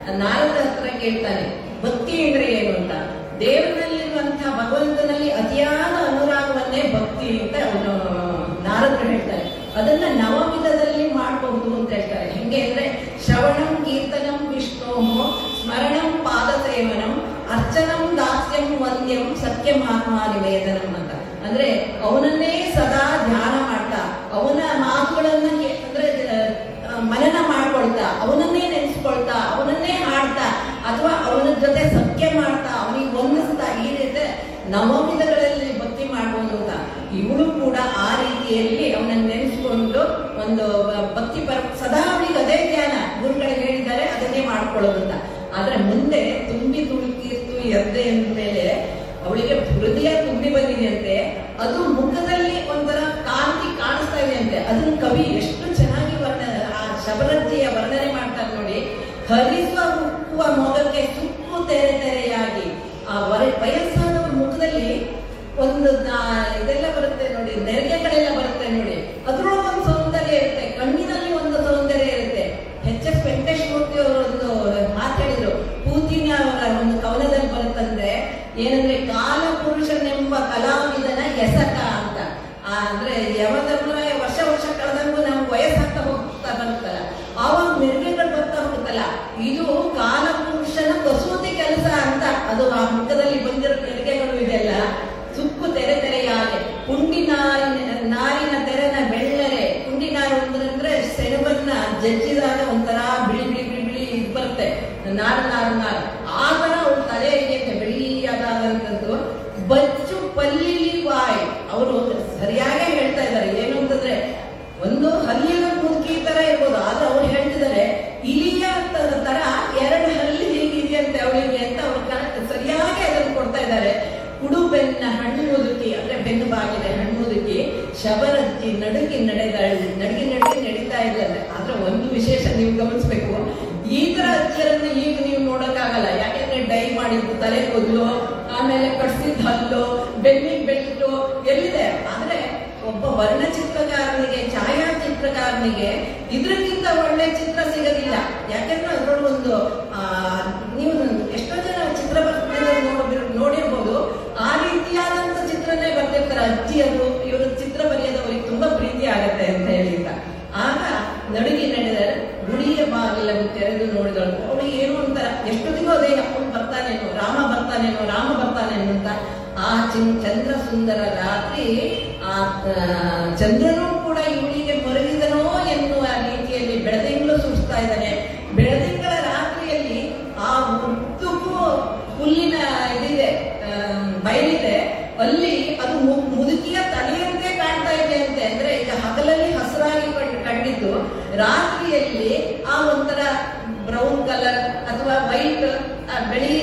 ನಾರದ ಹತ್ರ ಕೇಳ್ತಾನೆ ಭಕ್ತಿ ಅಂದ್ರೆ ಏನು ಅಂತ ದೇವರಲ್ಲಿರುವಂತಹ ಭಗವಂತನಲ್ಲಿ ಅತಿಯಾದ ಅನುರಾಗವನ್ನೇ ಭಕ್ತಿ ಅಂತ ಅವನು ನಾರದರು ಹೇಳ್ತಾರೆ ಅದನ್ನ ನವವಿಧದಲ್ಲಿ ಮಾಡಬಹುದು ಅಂತ ಹೇಳ್ತಾರೆ ಹೆಂಗೆ ಅಂದ್ರೆ ಶ್ರವಣಂ ಕೀರ್ತನಂ ವಿಷ್ಣು ಸ್ಮರಣಂ ಪಾದ ಸೇವನಂ ಅರ್ಚನಂ ದಾಸ್ಯಂ ವಂದ್ಯಂ ಸತ್ಯಮಾತ್ಮ ನಿವೇದನಂ ಅಂತ ಅಂದ್ರೆ ಅವನನ್ನೇ ಸದಾ ಧ್ಯಾನ ಮಾಡ್ತಾ ಅವನ ಮಾತುಗಳನ್ನ ಕೇ- ಅಂದ್ರೆ ಆ, ಮನನ ಮಾಡ್ಕೊಳ್ತಾ ಅವನನ್ನೇ ನೆನೆಸ್ಕೊಳ್ತಾ ಅವನನ್ನೇ ಹಾಡ್ತಾ ಅಥವಾ ಅವನ ಜೊತೆ ಸತ್ಯ ಮಾಡ್ತಾ ಅವನಿಗೆ ವಂದಿಸ್ತಾ ಈ ರೀತಿ ನವವಿಧಗಳಲ್ಲಿ ಭಕ್ತಿ ಮಾಡ್ಬೋದು ಅಂತ ಇವಳು ಕೂಡ ಆ ರೀತಿಯಲ್ಲಿ ಅವನನ್ನ ನೆನೆಸ್ಕೊಂಡು ಒಂದು ಭಕ್ತಿ ಪರ ಸದಾ ಅವಳಿಗೆ ಅದೇ ಜ್ಞಾನ ಗುರುಗಳು ಹೇಳಿದ್ದಾರೆ ಅದನ್ನೇ ಮಾಡ್ಕೊಳ್ಳೋದು ಅಂತ ಆದ್ರೆ ಮುಂದೆ ತುಂಬಿ ತುಳುಕಿತ್ತು ಎದ್ದೆ ಅಂದ್ಮೇಲೆ ಅವಳಿಗೆ ಹೃದಯ ತುಂಬಿ ಬಂದಿದೆಯಂತೆ ಅದು ಮುಖದಲ್ಲಿ ಒಂಥರ ಕಾಂತಿ ಕಾಣಿಸ್ತಾ ಇದೆ ಅಂತೆ ಅದನ್ನ ಕವಿ ಎಷ್ಟು ಚೆನ್ನಾಗಿ ವರ್ಣ ಆ ಶಬರಜ್ಜಿಯ ವರ್ಣನೆ ಮಾಡ್ತಾರೆ ನೋಡಿ ಹರಿಸುವ ಉಕ್ಕುವ ಮೊಗಕ್ಕೆ ಸುಕ್ಕು ತೆರೆ ತೆರೆಯಾಗಿ ಆ ವರ ವಯಸ್ಸಾದವ್ರ ಮುಖದಲ್ಲಿ ಒಂದು ನಾ- ಇದೆಲ್ಲ ಬರುತ್ತೆ ನೋಡಿ ನೆರಿಗೆಗಳೆಲ್ಲ ಬರುತ್ತೆ ನೋಡಿ ಅದ್ರೊಳಗೆ ಒಂದು ಸೌಂದರ್ಯ ಇರುತ್ತೆ ಕಣ್ಣಿನಲ್ಲಿ ಒಂದು ಸೌಂದರ್ಯ ಇರುತ್ತೆ ಎಚ್ ಎಸ್ ವೆಂಕಟೇಶ್ ಮೂರ್ತಿ ಅವರು ಒಂದು ಮಾತು ಹೇಳಿದ್ರು ಪೂತಿನ ಅವರ ಒಂದು ಕವನದಲ್ಲಿ ಬರುತ್ತಂದ್ರೆ ಏನಂದ್ರೆ ಕಾಲ ಪುರುಷನೆಂಬ ಕಲಾವಿದನ ಎಸಕ ಅಂತ ಆ, ಅಂದ್ರೆ ಯಾವತ್ತೂ ವರ್ಷ ವರ್ಷ ಕಳೆದಂಗೂ ನಮ್ಗೆ ವಯಸ್ಸಾಗ್ತಾ ಹೋಗ್ತಾ ಬರುತ್ತಲ್ಲ ಆವಾಗ ಮೆರುಗೆಗಳು ಬರ್ತಾ ಹೋಗುತ್ತಲ್ಲ ಇದು ಕಾಲ ಪುರುಷನ ಕಸೂತಿ ಕೆಲಸ ಅಂತ ಅದು ಆ ಮುಖದಲ್ಲಿ ಬಂದಿರೋ ಮೆರುಗೆಗಳು ಇದೆಲ್ಲ ಸುಕ್ಕು ತೆರೆ ತೆರೆಯಾಗೆ ಪುಂಡಿ ನಾರಿನ ನಾರಿನ ತೆರೆನ ಬೆಳ್ಳರೆ ಪುಂಡಿ ನಾರು ಅಂದ್ರೆ ಸೆಣಬನ್ನ ಜಜ್ಜಿದಾಗ ಒಂಥರ ಬಿಳಿ ಬಿಳಿ ಬಿಳಿ ಬಿಳಿ ಇದು ಬರುತ್ತೆ ನಾರು ನಾರು ನಾರು ಆ ತರ ಅವ್ರ ತಲೆ ಇದೆಯಂತೆ ಬಿಳಿಯಾದಂಥದ್ದು ಬಚ್ಚು ಪಲ್ಲಿಲಿ ಬಾಯ್ ಅವರು ಸರಿಯಾಗೇ ಹೇಳ್ತಾ ಇದ್ದಾರೆ ಏನು ಅಂತಂದ್ರೆ ಒಂದು ಹಲ್ಲಿನ ಮುದುಕಿ ತರ ಇರ್ಬೋದು ಆದ್ರೆ ಅವ್ರು ಹೇಳ್ತಿದ್ದಾರೆ ಇಲಿಯ ತ- ತರ ಎರಡು ಹಲ್ಲಿ ಹೇಗಿದೆಯಂತೆ ಅವಳಿಗೆ ಅಂತ ಅವ್ರು ಕರೆಕ್ಟ್ ಸರಿಯಾಗಿ ಅದನ್ನು ಕೊಡ್ತಾ ಇದ್ದಾರೆ ಕುಡು ಬೆನ್ನ ಹಣ್ಣು ಮುದುಕಿ ಅಂದ್ರೆ ಬೆನ್ನು ಬಾಗಿದೆ ಹಣ್ಣು ಮುದುಕಿ ಶಬರಜ್ಜಿ ನಡುಗಿ ನಡೆದಾಳಿ ನಡುಗಿ ನಡುಗಿ ನಡೀತಾ ಇದ್ದಾರೆ ಆದ್ರೆ ಒಂದು ವಿಶೇಷ ನೀವು ಗಮನಿಸ್ಬೇಕು ಈ ತರ ಅಜ್ಜಿಯರನ್ನ ಈಗ ನೀವು ನೋಡಕ್ಕಾಗಲ್ಲ ಯಾಕೆಂದ್ರೆ ಡೈ ಮಾಡಿದ್ದು ತಲೆ ಕೂದಲು ಆಮೇಲೆ ಕಟ್ಸಿದ ಹಲ್ಲು ಬೆನ್ನಿಗೆ ಬೆಟ್ಟು ಎಲ್ಲಿದೆ ಆದ್ರೆ ಒಬ್ಬ ವರ್ಣಚಿತ್ರಕಾರನಿಗೆ ಛಾಯಾಚಿತ್ರಕಾರನಿಗೆ ಇದಕ್ಕಿಂತ ಒಳ್ಳೆ ಚಿತ್ರ ಸಿಗೋದಿಲ್ಲ ಯಾಕೆಂದ್ರೆ ಅದ್ರೊಳಗೊಂದು ಆ ನೀವು ಎಷ್ಟೋ ಜನ ಚಿತ್ರ ನೋಡಿರ್ ನೋಡಿರ್ಬೋದು ಆ ರೀತಿಯಾದಂತ ಚಿತ್ರನೇ ಬರ್ತಿರ್ತಾರೆ ಅಜ್ಜಿಯರು ಇವರು ಚಿತ್ರ ಬರೆಯೋದು ಅವ್ರಿಗೆ ತುಂಬಾ ಪ್ರೀತಿ ಆಗತ್ತೆ ಅಂತ ಹೇಳಿದ ಆಗ ನಡುಗಿ ನಡೆದ ಗುಡಿಯ ಬಾಗಿಲನ್ನು ತೆರೆದು ನೋಡಿದಳು ಅವಳಿಗೆ ಏನು ಅಂತ ಎಷ್ಟೊತ್ತಿಗೂ ಅದೇ ಅಪ್ಪನ್ ಬರ್ತಾನೇನೋ ರಾಮ ಬರ್ತಾನೇನೋ ರಾಮ ಬರ್ತಾನೇನೋ ಅಂತ ಆ ಚಿನ್ ಚಂದ್ರ ಸುಂದರ ರಾತ್ರಿ ಆ ಆ, ಚಂದ್ರನೂ ಕೂಡ ಇವಳಿಗೆ ಮರುಗಿದನೋ ಎನ್ನುವ ರೀತಿಯಲ್ಲಿ ಬೆಳದಿಂಗಳು ಸುಡಿಸ್ತಾ ಇದ್ದಾನೆ ಬೆಳದಿಂಗಳ ರಾತ್ರಿಯಲ್ಲಿ ಆ ಉದ್ದಕ್ಕೂ ಹುಲ್ಲಿನ ಇದಿದೆ ಆ, ಬಯಲಿದೆ ಅಲ್ಲಿ ಅದು ಮು- ಮುದುಕಿಯ ತಲೆಯಂತೆ ಕಾಣ್ತಾ ಇದೆ ಅಂತೆ ಅಂದ್ರೆ ಈಗ ಹಗಲಲ್ಲಿ ಹಸಿರಾಗಿ ಕಂಡು ಕಂಡಿದ್ದು ರಾತ್ರಿಯಲ್ಲಿ ಆ ಒಂಥರ ಬ್ರೌನ್ ಕಲರ್ ಅಥವಾ ವೈಟ್ ಬೆಳಿ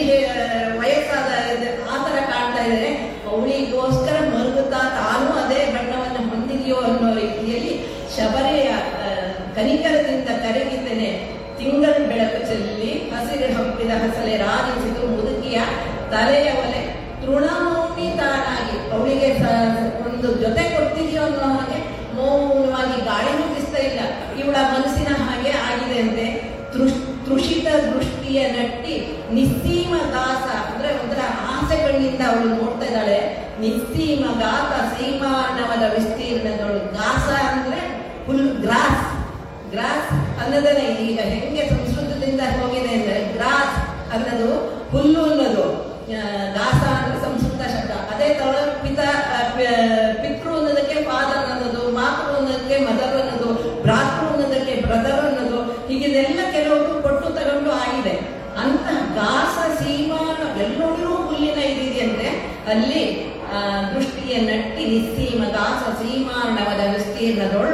ವಯಸ್ಸಾದ ಇದು ಆ ತರ ಕಾಣ್ತಾ ಇದೆ ಅವಳಿಗೋಸ್ಕರ ಮರುಗುತ್ತಾ ತಾನು ಅದೇ ಬಣ್ಣವನ್ನು ಹೊಂದಿದೆಯೋ ಅನ್ನೋ ರೀತಿಯಲ್ಲಿ ಶಬರೆಯ ಆ, ಕನಿಕರದಿಂದ ಕರಗಿದ್ದೇನೆ ತಿಂಗಳ ಬೆಳಕು ಚೆಲ್ಲಿ ಹಸಿರು ಹಬ್ಬಿದ ಹಸಲೆ ರಾಜಿಸಿತು ಮುದುಕಿಯ ತಲೆಯ ಒಲೆ ತೃಣಮೌನಿ ತಾನಾಗಿ ಅವಳಿಗೆ ಸ- ಒಂದು ಜೊತೆ ಕೊಡ್ತಿದ್ಯೋ ಅನ್ನೋ ಹಾಗೆ ಮೌನವಾಗಿ ಗಾಳಿನೂ ಬಿಸ್ತಾ ಇಲ್ಲ ಇವಳ ಮನಸ್ಸಿನ ಹಾಗೆ ಆಗಿದೆ ಅಂತೆ ತೃಷ್- ತೃಷಿತ ದೃಷ್ಟಿಯ ನಟ್ಟಿ ನಿಸ್ಸೀಮ ದಾಸ ಅಂದ್ರೆ ಒಂಥರ ಆಸೆ ಕಣ್ಣಿಂದ ಅವಳು ನೋಡ್ತಾ ಇದ್ದಾಳೆ ನಿಸ್ಸೀಮ ಗಾತ ಸೀಮಾನವದ ವಿಸ್ತೀರ್ಣದವಳು ಗಾಸ ಅಂದ್ರೆ ಫುಲ್ ಗ್ರಾಸ್ ಗ್ರಾಸ್ ಅನ್ನೋದನ್ನ ಈಗ ಹೆಂಗೆ ಸಂಸ್ಕೃತದಿಂದ ಹೋಗಿದೆ ಅಂದ್ರೆ ಗ್ರಾಸ್ ಅನ್ನೋದು ಹುಲ್ಲು ಅನ್ನೋದು ಆ, ದಾಸ ಅಂದ್ರೆ ಸಂಸ್ಕೃತ ಶಬ್ದ ಅದೇ ತರ ಪಿತ ಆ, ಪ- ಪಿತೃ ಅನ್ನೋದಕ್ಕೆ ಫಾದರ್ ಅನ್ನೋದು ಮಾತೃ ಅನ್ನೋದಕ್ಕೆ ಮದರ್ ಅನ್ನೋದು ಭ್ರಾತೃ ಅನ್ನೋದಕ್ಕೆ ಬ್ರದರ್ ಅನ್ನೋದು ಹೀಗಿದೆಲ್ಲ ಕೆಲವರು ಕೊಟ್ಟು ತಗೊಂಡು ಆಗಿದೆ ಅಂತ ಗಾಸ ಸೀಮಾನ ಎಲ್ಲೋಡಿರೂ ಹುಲ್ಲಿನ ಇದಿದೆ ಅಂದ್ರೆ ಅಲ್ಲಿ ಆ, ದೃಷ್ಟಿಯ ನಟ್ಟಿ ನಿಸ್ಸೀಮ ಗಾಸ ಸೀಮಾರ್ಣವದ ವಿಸ್ತೀರ್ಣದೊಳ್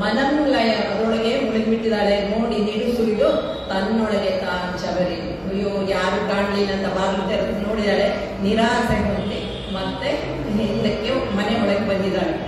ಮನಂಲಯ ಅದರೊಳಗೆ ಮುಳುಗಿಬಿಟ್ಟಿದ್ದಾಳೆ ನೋಡಿ ನಿಡುಸುರಿದು ತನ್ನೊಳಗೆ ತಾನು ಶಬರಿ ಅಯ್ಯೋ ಯಾರು ಕಾಣಲಿಲ್ಲ ಅಂತ ಬಾಗಿಲು ತೆರೆದು ನೋಡಿದಾಳೆ ನಿರಾಸೆ ಹೊಂದಿ ಮತ್ತೆ ಹಿಂದಕ್ಕೆ ಮನೆ ಒಳಗೆ ಬಂದಿದ್ದಾಳೆ